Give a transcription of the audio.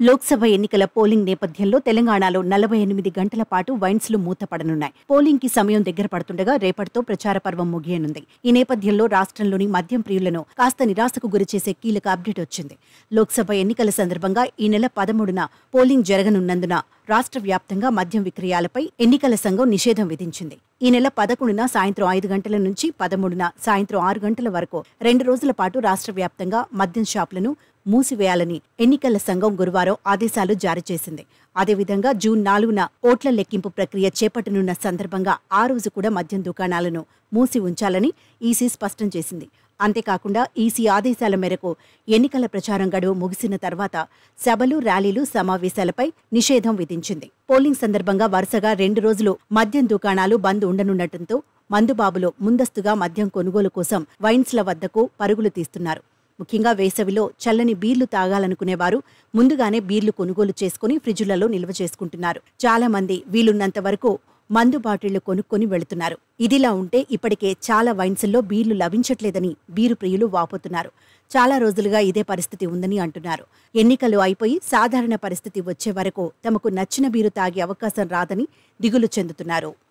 లోక్సభ ఎన్నికల పోలింగ్ నేపథ్యంలో తెలంగాణలో నలభై ఎనిమిది గంటల పాటు వైన్స్లు మూతపడనున్నాయి పోలింగ్ కి సమయం దగ్గర పడుతుండగా రేపటితో ప్రచార పర్వం ముగియనుంది ఈ నేపథ్యంలో రాష్ట్రంలోని మద్యం ప్రియులను కాస్త నిరాశకు గురిచేసే కీలక అప్డేట్ వచ్చింది లోక్సభ ఎన్నికల సందర్భంగా ఈ నెల పదమూడున పోలింగ్ జరగనున్నందున రాష్ట్ర వ్యాప్తంగా మద్యం విక్రయాలపై ఎన్నికల సంఘం నిషేధం విధించింది ఈ నెల పదకొండున సాయంత్రం ఐదు గంటల నుంచి పదమూడున సాయంత్రం ఆరు గంటల వరకు రెండు రోజుల పాటు రాష్ట్ర వ్యాప్తంగా మద్యం షాపులను మూసివేయాలని ఎన్నికల సంఘం గురువారం ఆదేశాలు జారీ చేసింది అదేవిధంగా జూన్ నాలుగున ఓట్ల లెక్కింపు ప్రక్రియ చేపట్టనున్న సందర్భంగా ఆ రోజు కూడా మద్యం దుకాణాలను మూసి ఉంచాలని ఈసీ స్పష్టం చేసింది అంతేకాకుండా ఈసీ ఆదేశాల మేరకు ఎన్నికల ప్రచారం గడువు ముగిసిన తర్వాత సభలు ర్యాలీలు సమావేశాలపై నిషేధం విధించింది పోలింగ్ సందర్భంగా వరుసగా రెండు రోజులు మద్యం దుకాణాలు బంద్ ఉండనుండటంతో మందుబాబులో ముందస్తుగా మద్యం కొనుగోలు కోసం వైన్స్ల వద్దకు పరుగులు తీస్తున్నారు ముఖ్యంగా వేసవిలో చల్లని బీర్లు తాగాలనుకునేవారు ముందుగానే బీర్లు కొనుగోలు చేసుకుని ఫ్రిడ్జులలో నిల్వ చేసుకుంటున్నారు చాలా మంది వీలున్నంత వరకు మందు బాటిళ్లు కొనుక్కొని వెళుతున్నారు ఇదిలా ఉంటే ఇప్పటికే చాలా వైన్స్ల్లో బీర్లు లభించట్లేదని బీరు ప్రియులు వాపోతున్నారు చాలా రోజులుగా ఇదే పరిస్థితి ఉందని అంటున్నారు ఎన్నికలు అయిపోయి సాధారణ పరిస్థితి వచ్చే వరకు తమకు నచ్చిన బీరు తాగే అవకాశం రాదని దిగులు చెందుతున్నారు